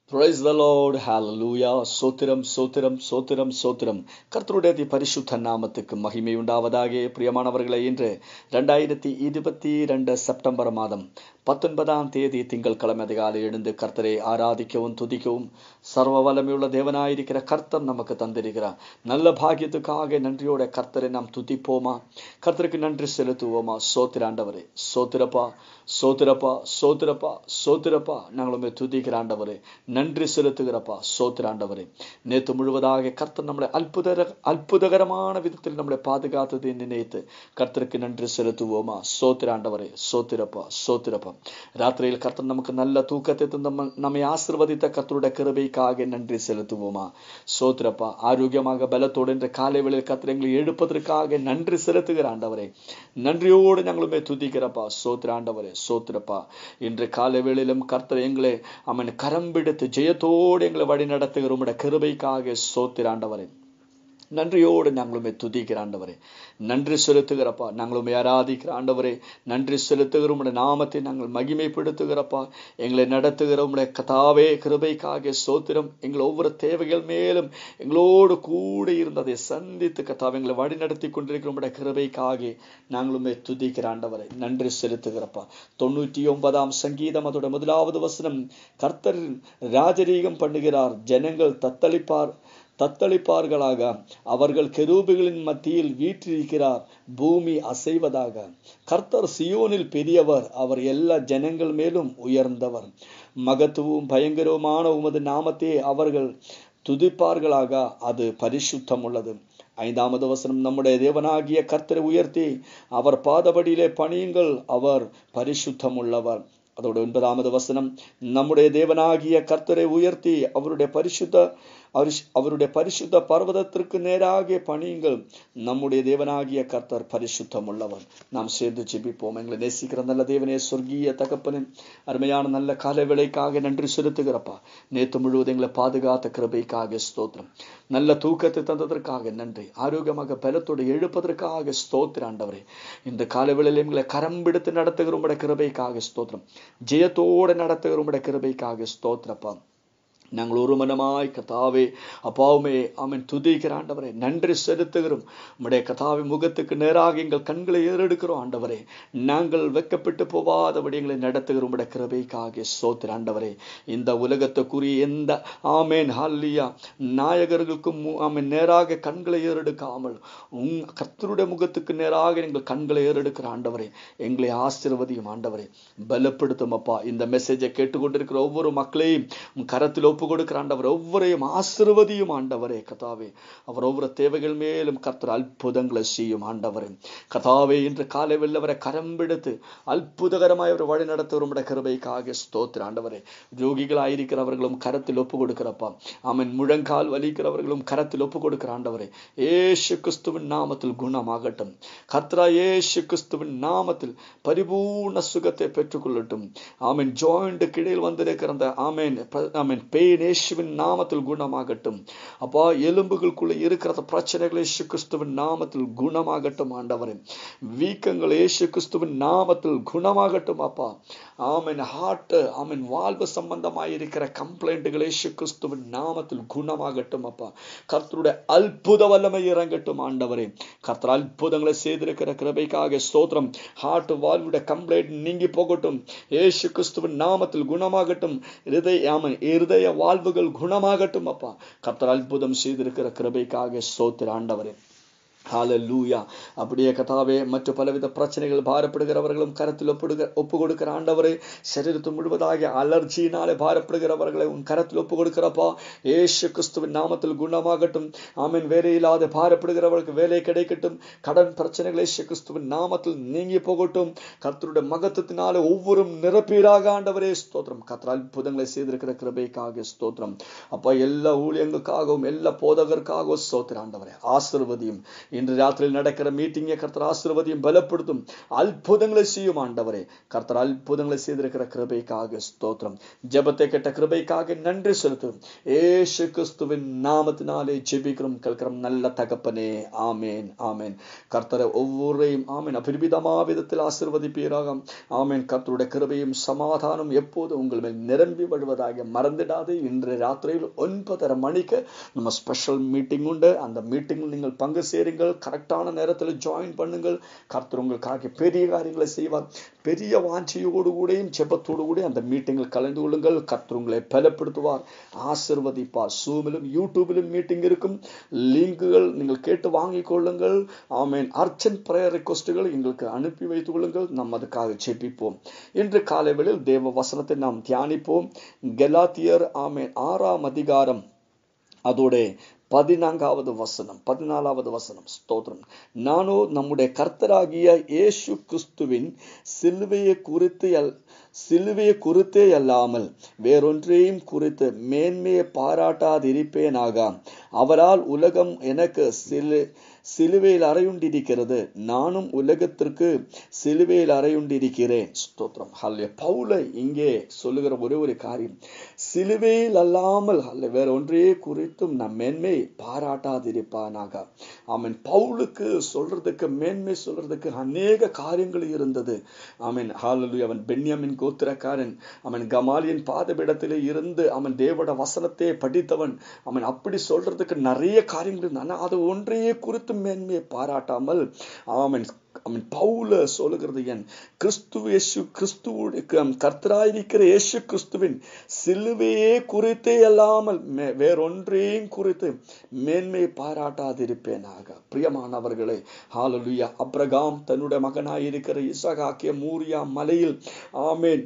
price the lord hallelujah സോത്തിരം സോത്തിരം സோத்திரம் சோத்திரம் கர்த்தருடைய அதி பரிசுத்த நாமத்துக்கு மகிமை உண்டாவதாக பிரியமானவர்களை இன்று ரெண்டாயிரத்தி இருபத்தி ரெண்டு செப்டம்பர் மாதம் பத்தொன்பதாம் தேதி திங்கட்கிழமை அதிகாலை எழுந்து கர்த்தரை ஆராதிக்கவும் துதிக்கவும் சர்வ வல்லமையுள்ள தேவனாயிருக்கிற கர்த்தர் நமக்கு தந்திருக்கிறார் நல்ல பாக்கியத்துக்காக நன்றியோட கர்த்தரை நாம் துதிப்போமா கர்த்தருக்கு நன்றி செலுத்துவோமா சோத்திராண்டவரே சோத்திரப்பா சோத்திரப்பா சோத்திரப்பா சோத்திரப்பா நாங்களுமே துதிக்கிற ஆண்டவரே நன்றி செலுத்துகிறப்பா சோத்திராண்டவரே நேற்று முழுவதாக கர்த்தர் நம்மளை அற்புத அற்புதகரமான விதத்தில் நம்மளை பாதுகாத்ததை நினைத்து கர்த்தருக்கு நன்றி செலுத்துவோமா சோத்திராண்டவரே சோத்திரப்பா சோத்திரப்பா ராத்திரியில் கர்த்தர் நமக்கு நல்ல தூக்கத்தை தந்து நம்ம நம்மை ஆசிர்வதித்த கர்த்தருடைய கிருபைக்காக நன்றி செலுத்துவோமா சோத்திரப்பா ஆரோக்கியமாக பலத்தோடு என்ற காலை வேளையில் கர்த்தர் எங்களை எழுப்பதற்காக நன்றி செலுத்துகிற ஆண்டவரே நன்றியோடு ഞങ്ങളുമേ തുതിக்கிறப்பா சோத்திர ஆண்டவரே சோத்திரப்பா இன்று காலை வேளையிலும் கர்த்தர் எங்களை அவன் கரம் பிடித்து ஜெயத்தோடு எங்களை வழி நடத்துகிற உம்முடைய கிருபைக்காக சோத்திர ஆண்டவரே நன்றியோடு நாங்களுமே துதிக்கிற ஆண்டவரே நன்றி செலுத்துகிறப்பா நாங்களுமே ஆராதிக்கிற ஆண்டவரே நன்றி செலுத்துகிற உடைய நாமத்தை நாங்கள் மகிமைப்படுத்துகிறப்பா எங்களை நடத்துகிற உடைய கதாவே கிருபைக்காக சோத்திரம் எங்கள் ஒவ்வொரு தேவைகள் மேலும் எங்களோடு கூட இருந்ததை சந்தித்து கதாவை எங்களை வழி நடத்தி கொண்டிருக்கிற உடைய கிருபைக்காக நாங்களுமே துதிக்கிற ஆண்டவரை நன்றி செலுத்துகிறப்பா தொண்ணூற்றி ஒன்பதாம் சங்கீதம் அதோட முதலாவது வசனம் கர்த்தர் ராஜரீகம் பண்ணுகிறார் ஜனங்கள் தத்தளிப்பார் தத்தளிப்பார்களாக அவர்கள் கெரூபுகளின் மத்தியில் வீற்றிருக்கிறார் பூமி அசைவதாக கர்த்தர் சியோனில் பெரியவர் அவர் எல்லா ஜனங்கள் மேலும் உயர்ந்தவர் மகத்துவம் பயங்கரமான உமது நாமத்தை அவர்கள் துதிப்பார்களாக அது பரிசுத்தம் உள்ளது ஐந்தாவது வசனம் நம்முடைய தேவனாகிய கர்த்தரை உயர்த்தி அவர் பாதபடியிலே பணியுங்கள் அவர் பரிசுத்தம் உள்ளவர் அதோட ஒன்பதாவது வசனம் நம்முடைய தேவனாகிய கர்த்தரை உயர்த்தி அவருடைய பரிசுத்த அவருடைய பரிசுத்த பர்வதத்திற்கு நேராக பணியுங்கள் நம்முடைய தேவனாகிய கர்த்தர் பரிசுத்தம் உள்ளவர் நாம் சேர்ந்து ஜெபிப்போம் எங்களை நேசிக்கிற நல்ல தேவனே சொர்க்கீய தகப்பனே அருமையான நல்ல கால வேலைக்காக நன்றி செலுத்துகிறப்பா நேற்று முழுவதும் எங்களை பாதுகாத்த கிருபைக்காக ஸ்தோத்திரம் நல்ல தூக்கத்தை தந்ததற்காக நன்றி ஆரோக்கியமாக பலத்தோடு எழுப்பதற்காக ஸ்தோத்திர ஆண்டவரே இந்த காலவேளையில் எங்களை கரம் பிடித்து நடத்துகிற உடைய கிருபைக்காக ஸ்தோத்திரம் ஜெயத்தோடு நடத்துகிற உடைய கிருபைக்காக ஸ்தோத்திரப்பா நாங்கள் ஒரு மனமாய் கதாவே அப்பாவுமே அவன் துதிக்கிற ஆண்டவரே நன்றி செலுத்துகிறோம் உம்முடைய கதாவை முகத்துக்கு நேராக எங்கள் கண்களை ஏறெடுக்கிறோம் ஆண்டவரே நாங்கள் வெக்கப்பட்டு போவாதபடி எங்களை நடத்துகிறோம் உடைய கிருபைக்காக சோத்திர ஆண்டவரே இந்த உலகத்துக்குரிய எந்த ஆமேன் ஹல்லியா நாயகர்களுக்கும் ஆமேன் நேராக கண்களை ஏறெடுக்காமல் உங் கர்த்தருடைய முகத்துக்கு நேராக எங்கள் கண்களை ஏறெடுக்கிற ஆண்டவரே எங்களை ஆசிர்வதியும் ஆண்டவரே பலப்படுத்தும் அப்பா இந்த மெசேஜை கேட்டுக்கொண்டிருக்கிற ஒவ்வொரு மக்களையும் கரத்தில் ஒப்பு கொடுக்கிற ஆண்டவர் ஒவ்வொரையும் ஆசிர்வதியும் ஆண்டவரே கதாவே அவர் ஒவ்வொரு தேவைகள் மேலும் கர்த்தர் அற்புதங்களை செய்யும் ஆண்டவரே கதாவே இன்று காலை வெள்ளவரை கரம்பெடுத்து அற்புதகரமாய் அவர் வழி நடத்துவருடைய கிருபைக்காக ஸ்தோத்திர ஆண்டவரே ரோகிகளாயிருக்கிறவர்களும் கரத்தில் ஒப்பு கொடுக்கிறப்பா அவன் முழங்கால் வலிக்கிறவர்களும் கரத்தில் ஒப்பு கொடுக்கிற ஆண்டவரே ஏசு கிறிஸ்துவின் நாமத்தில் குணமாகட்டும் கர்த்தரா ஏசு கிறிஸ்துவின் நாமத்தில் பரிபூர்ண சுகத்தை பெற்றுக்கொள்ளட்டும் ஆமீன் ஜாயிண்ட்டுக்கு இடையில் வந்திருக்கிற அந்த ஆமேன் ஆமீன் பெயின் இயேசுவின் நாமத்தில் குணமாகட்டும் அப்பா எலும்புகளுக்குள்ள இருக்கிற பிரச்சனைகள் இயேசு கிறிஸ்துவின் நாமத்தில் குணமாகட்டும் ஆண்டவரே வீக்கங்கள் இயேசு கிறிஸ்துவின் நாமத்தில் குணமாகட்டும் அப்பா ஆமீன் ஹார்ட் ஆமீன் வாழ்வு சம்பந்தமாக இருக்கிற கம்ப்ளைண்ட்டுகள் இயேசு கிறிஸ்துவின் நாமத்தில் குணமாகட்டும் அப்பா கர்த்தருடைய அற்புத வல்லமை இறங்கட்டும் ஆண்டவரே கர்த்தர் அற்புதங்களை செய்திருக்கிற கிருபைக்காக ஸ்தோத்திரம் ஹார்ட் வாழ்வுடைய கம்ப்ளைண்ட் நீங்கி போகட்டும் இயேசு கிறிஸ்துவின் நாமத்தில் குணமாகட்டும் இருதய ஆமன் இருதய வாழ்வுகள் குணமாகட்டும் அப்பா கர்த்தர் அற்புதம் செய்திருக்கிற கிருபைக்காக ஸ்தோத்திர ஆண்டவரே ஹாலூயா அப்படியே கதாவே மற்ற பலவித பிரச்சனைகள் பாரப்படுகிறவர்களும் கரத்தில் ஒப்புடுக ஒப்பு கொடுக்கிற ஆண்டவரே சரீரத்து முழுவதாக அலர்ஜினாலே பாரப்படுகிறவர்களை உன் கரத்தில் ஒப்பு கொடுக்கிறப்பா ஏசு கிறிஸ்துவின் நாமத்தில் குணமாகட்டும் ஆமீன் வேலை இல்லாத பாரப்படுகிறவர்களுக்கு வேலை கிடைக்கட்டும் கடன் பிரச்சனைகள் ஏசு கிறிஸ்துவின் நாமத்தில் நீங்கி போகட்டும் கர்த்தருடைய மகத்துவத்தினாலே ஒவ்வொரு நிரப்பீராக ஆண்டவரே ஸ்தோத்திரம் கர்த்தர் அற்புதங்களை செய்திருக்கிற கிருபைக்காக ஸ்தோத்திரம் அப்பா எல்லா ஊழியங்களுக்காகவும் எல்லா போதகருக்காகவும் ஸ்தோத்திர ஆண்டவரே ஆசிர்வதியும் இன்று ராத்திரியில் நடக்கிற மீட்டிங்கை கர்த்தர் ஆசீர்வதியும் பலப்படுத்தும் அற்புதங்களை செய்யும் ஆண்டவரே கர்த்தர் அற்புதங்களை செய்திருக்கிற கிருபைக்காக ஸ்தோத்திரம் ஜெபத்தை கேட்ட கிருபைக்காக நன்றி செலுத்தும் ஏசு கிறிஸ்துவின் நாமத்தினாலே ஜெபிக்கிறோம் கேட்கிறோம் நல்ல தகப்பனே ஆமேன் ஆமேன் கர்த்தரை ஒவ்வொருவரையும் ஆமேன் அபிரிபிதமா விதத்தில் ஆசிர்வதிப்பீராக ஆமேன் கர்த்தருடைய கிருபையும் சமாதானம் எப்போது உங்கள் மேல் நிரம்பி வருவதாக மறந்துடாது இன்று ராத்திரியில் ஒன்பதரை மணிக்கு நம்ம ஸ்பெஷல் மீட்டிங் உண்டு அந்த மீட்டிங்கில் நீங்கள் பங்கு சேருங்கள் கரெக்டான நேரத்தில் ஜாயின் பண்ணுங்கள் கர்த்தர் உங்களுக்காக பெரிய காரியங்களை செய்வார் பெரிய வாஞ்சியோடு கூடயும் ஜெபத்தோடு கூட அந்த மீட்டிங்கில் கலந்து கொள்ளுங்கள் கர்த்தர் உங்களை பலப்படுத்துவார் ஆசிர்வதிப்பார் சூமிலும் யூடியூபிலும் மீட்டிங் இருக்கும் லிங்குகள் நீங்கள் கேட்டு வாங்கிக் கொள்ளுங்கள் ஆமேன் அர்ச்சன் பிரேயர் ரிக்வஸ்டுகள் எங்களுக்கு அனுப்பி வைத்துக் கொள்ளுங்கள் நாம் அதுக்காக ஜெபிப்போம் இன்று காலை வேளையில் தேவ வசனத்தை நாம் தியானிப்போம் கெலாத்தியர் ஆமேன் ஆறாம் அதிகாரம் அதோட பதினான்காவது வசனம் பதினாலாவது வசனம் ஸ்தோத்திரம் நானோ நம்முடைய கர்த்தராகிய இயேசு கிறிஸ்துவின் சிலுவையை குறித்து அல் சிலுவையை குறித்தே அல்லாமல் வேறொன்றையும் குறித்து மேன்மையை பாராட்டாதிருப்பேனாக அவரால் உலகம் எனக்கு சிலு சிலுவையில் அறையுண்டிருக்கிறது நானும் உலகத்திற்கு சிலுவையில் அறையுண்டிருக்கிறேன் ஸ்தோத்திரம் ஹல்லே பவுல இங்கே சொல்லுகிற ஒரே ஒரு காரியம் சிலுவையில் அல்லாமல் அல்ல வேற ஒன்றையே குறித்தும் நம் மேன்மை பாராட்டாதிருப்பானாக ஆமீன் பவுலுக்கு சொல்றதுக்கு மேன்மை சொல்றதுக்கு அநேக காரியங்கள் இருந்தது ஆமீன் ஹாலலு அவன் பென்யாமின் கோத்திரக்காரன் அவன் கமாலியின் பாதபிடத்திலே இருந்து அவன் தேவட வசனத்தை படித்தவன் அவன் அப்படி சொல்றதுக்கு நிறைய காரியங்கள் இருந்தான் அது ஒன்றையே குறித்து மேன்மையை பாராட்டாமல் அவன் அவன் பவுல சொல்லுகிறது என் கிறிஸ்து இயேசு கிறிஸ்துவுடைய கர்த்தராயிருக்கிற இயேசு கிறிஸ்துவின் சிலுவையே குறித்தே அல்லாமல் வேறொன்றையும் குறித்து மேன்மையை பாராட்டாதிருப்பேனாக பிரியமானவர்களே ஹாலலுயா அப்ரகாம் தன்னுடைய மகனாயிருக்கிற இசகாக்கிய மூரியா மலையில் ஆமேன்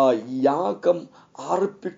யாக்கம் ஆர்ப்பி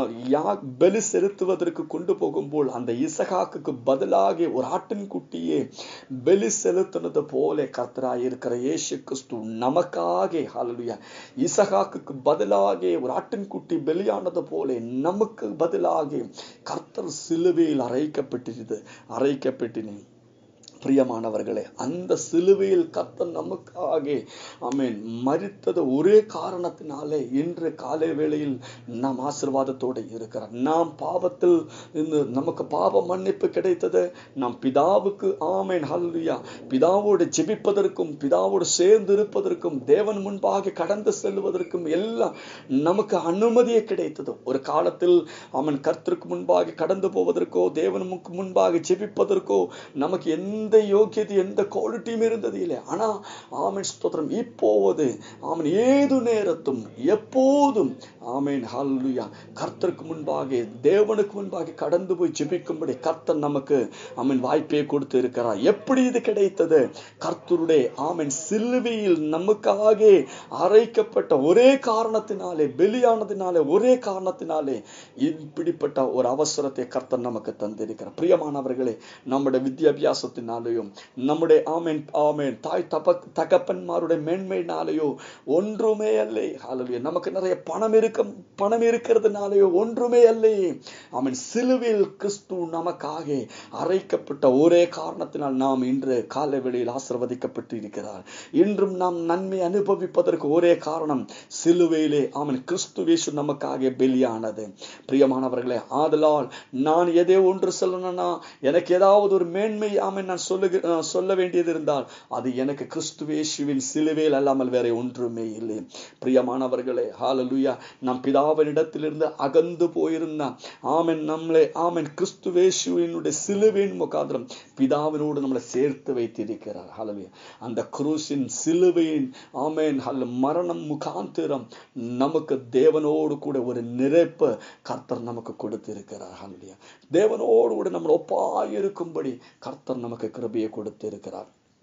பலி செலுத்துவதற்கு கொண்டு போகும்போது அந்த இசகாக்கு பதிலாக ஒரு ஆட்டின்குட்டியே பலி செலுத்தினது போல கர்த்தராயிருக்கிற இயேசு கிறிஸ்து நமக்காக ஹalleluya இசகாக்கு பதிலாக ஒரு ஆட்டின்குட்டி பலியானது போல நமக்கு பதிலாக கர்த்தர் சிலுவையில் அரைக்கப்பட்டிருது அரைக்கப்பட்டினேன் பிரியமானவர்களே அந்த சிலுவையில் கத்தன் நமக்காக அமேன் மறித்தது ஒரே காரணத்தினாலே இன்று காலை வேளையில் நாம் ஆசிர்வாதத்தோடு இருக்கிறோம் நாம் பாவத்தில் இருந்து நமக்கு பாவ மன்னிப்பு கிடைத்தது நாம் பிதாவுக்கு ஆமேன் ஹல்லுயா பிதாவோடு ஜெபிப்பதற்கும் பிதாவோடு சேர்ந்து இருப்பதற்கும் தேவன் முன்பாக கடந்து செல்வதற்கும் எல்லாம் நமக்கு அனுமதியே கிடைத்தது ஒரு காலத்தில் அவன் கர்த்தருக்கு முன்பாக கடந்து போவதற்கோ தேவனுக்கு முன்பாக ஜெபிப்பதற்கோ நமக்கு எந்த எந்த யோக்கியது எந்த குவாலிட்டியும் இருந்தது இல்லை ஆனா ஆமேன் ஸ்தோத்திரம் இப்போது ஆமன் ஏது நேரத்தும் எப்போதும் ஆமேன் ஹல்லுயா கர்த்தருக்கு முன்பாக தேவனுக்கு முன்பாக கடந்து போய் ஜெபிக்கும்படி கர்த்தர் நமக்கு ஆமன் வாய்ப்பை கொடுத்து இருக்கிறார் எப்படி இது கிடைத்தது கர்த்தருடைய ஆமன் சிலுவையில் நமக்காக அரைக்கப்பட்ட ஒரே காரணத்தினாலே வெளியானதினாலே ஒரே காரணத்தினாலே இப்படிப்பட்ட ஒரு அவசரத்தை கர்த்தர் நமக்கு தந்திருக்கிறார் பிரியமானவர்களே நம்முடைய வித்யாபியாசத்தினாலேயும் நம்முடைய ஆமேன் ஆமேன் தாய் தப தகப்பன்மாருடைய மேன்மையினாலேயோ ஒன்றுமே அல்லே ஹalleluya நமக்கு நிறைய பணம் இருக்க பணம் இருக்கிறதுனாலேயோ ஒன்றுமே அல்லே ஆமேன் சிலுவையில் கிறிஸ்து நமக்காக அரைக்கப்பட்ட ஒரே காரணத்தினால் நாம் இன்று காலை வேளையில் ஆசிர்வதிக்கப்பட்டு இருக்கிறார் இன்றும் நாம் நன்மை அனுபவிப்பதற்கு ஒரே காரணம் சிலுவையிலே ஆமன் கிறிஸ்துவேசு நமக்காக பலியானது பிரியமானவர்களே ஆதலால் நான் எதே ஒன்று சொல்லணும்னா எனக்கு ஏதாவது ஒரு மேன்மை ஆமன் நான் சொல்லுக சொல்ல வேண்டியது இருந்தால் அது எனக்கு கிறிஸ்துவேசுவின் சிலுவையில் அல்லாமல் வேற ஒன்றுமே இல்லை பிரியமானவர்களே ஹாலலுயா நம் பிதாவினிடத்திலிருந்து அகந்து போயிருந்தான் ஆமன் நம்மளை ஆமன் கிறிஸ்துவேசுவினுடைய சிலுவையின் முகாந்திரம் பிதாவினோடு நம்மளை சேர்த்து வைத்திருக்கிறார் ஹalleluya அந்த குரூசின் சிலுவையின் ஆமேன் ஹல்ல மரணம் முகாந்திரம் நமக்கு தேவனோடு கூட ஒரு நிறைப்பு கர்த்தர் நமக்கு கொடுத்திருக்கிறார் ஹalleluya தேவனோடு கூட நம்ம ஒப்பாயிருக்கும்படி கர்த்தர் நமக்கு கிருபையை கொடுத்திருக்கிறார்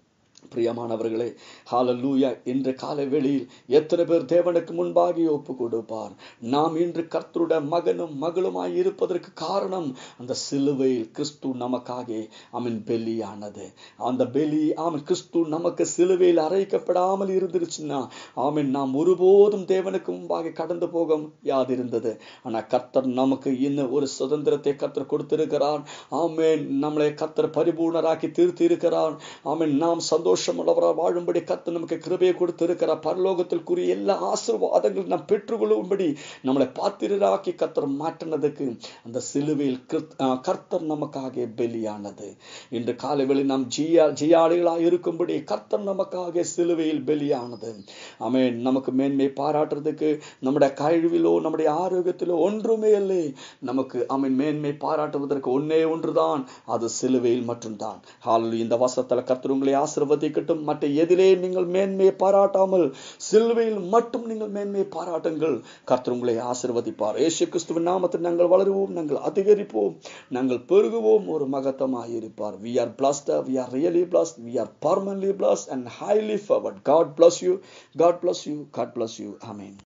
பிரியமானவர்களே ஹாலலூயா இன்று காலை வெளியில் எத்தனை பேர் தேவனுக்கு முன்பாகி ஒப்பு கொடுப்பார் நாம் இன்று கர்த்தருடைய மகனும் மகளுமாய் இருப்பதற்கு காரணம் அந்த சிலுவையில் கிறிஸ்து நமக்காக அவன் பெலியானது அந்த பெலி ஆமன் கிறிஸ்து நமக்கு சிலுவையில் அரைக்கப்படாமல் இருந்துருச்சுன்னா ஆமன் நாம் ஒருபோதும் தேவனுக்கு முன்பாக கடந்து போக யாதிருந்தது ஆனா கர்த்தர் நமக்கு இன்னும் ஒரு சுதந்திரத்தை கர்த்தர் கொடுத்திருக்கிறார் ஆமேன் நம்மளை கர்த்தர் பரிபூர்ணராக்கி தீர்த்து இருக்கிறார் ஆமேன் நாம் சந்தோஷம் சந்தோஷமுள்ளவராக வாழும்படி கத்து நமக்கு கிருபையை கொடுத்திருக்கிறார் பரலோகத்தில் கூறிய எல்லா ஆசீர்வாதங்களும் நாம் பெற்றுக்கொள்ளும்படி நம்மளை பாத்திரராக்கி கத்தர் மாற்றினதுக்கு அந்த சிலுவையில் கர்த்தர் நமக்காக பலியானது இன்று காலை வெளி நாம் ஜியா ஜியாளிகளாக இருக்கும்படி கர்த்தர் நமக்காக சிலுவையில் பலியானது அமே நமக்கு மேன்மை பாராட்டுறதுக்கு நம்முடைய கழிவிலோ நம்முடைய ஆரோக்கியத்திலோ ஒன்றுமே இல்லை நமக்கு அமீன் மேன்மை பாராட்டுவதற்கு ஒன்னே ஒன்றுதான் அது சிலுவையில் மட்டும்தான் ஹால் இந்த வசத்துல கர்த்தர் உங்களை ஆசிர்வதி ஆசீர்வதிக்கட்டும் மற்ற எதிலே நீங்கள் மேன்மையை பாராட்டாமல் சிலுவையில் மட்டும் நீங்கள் மேன்மையை பாராட்டுங்கள் கர்த்தர் உங்களை ஆசிர்வதிப்பார் ஏசு கிறிஸ்துவின் நாமத்தில் நாங்கள் வளருவோம் நாங்கள் அதிகரிப்போம் நாங்கள் பெருகுவோம் ஒரு மகத்தமாக இருப்பார் we are blessed we are really blessed we are permanently blessed and highly favoured God bless you God bless you God bless you Ameen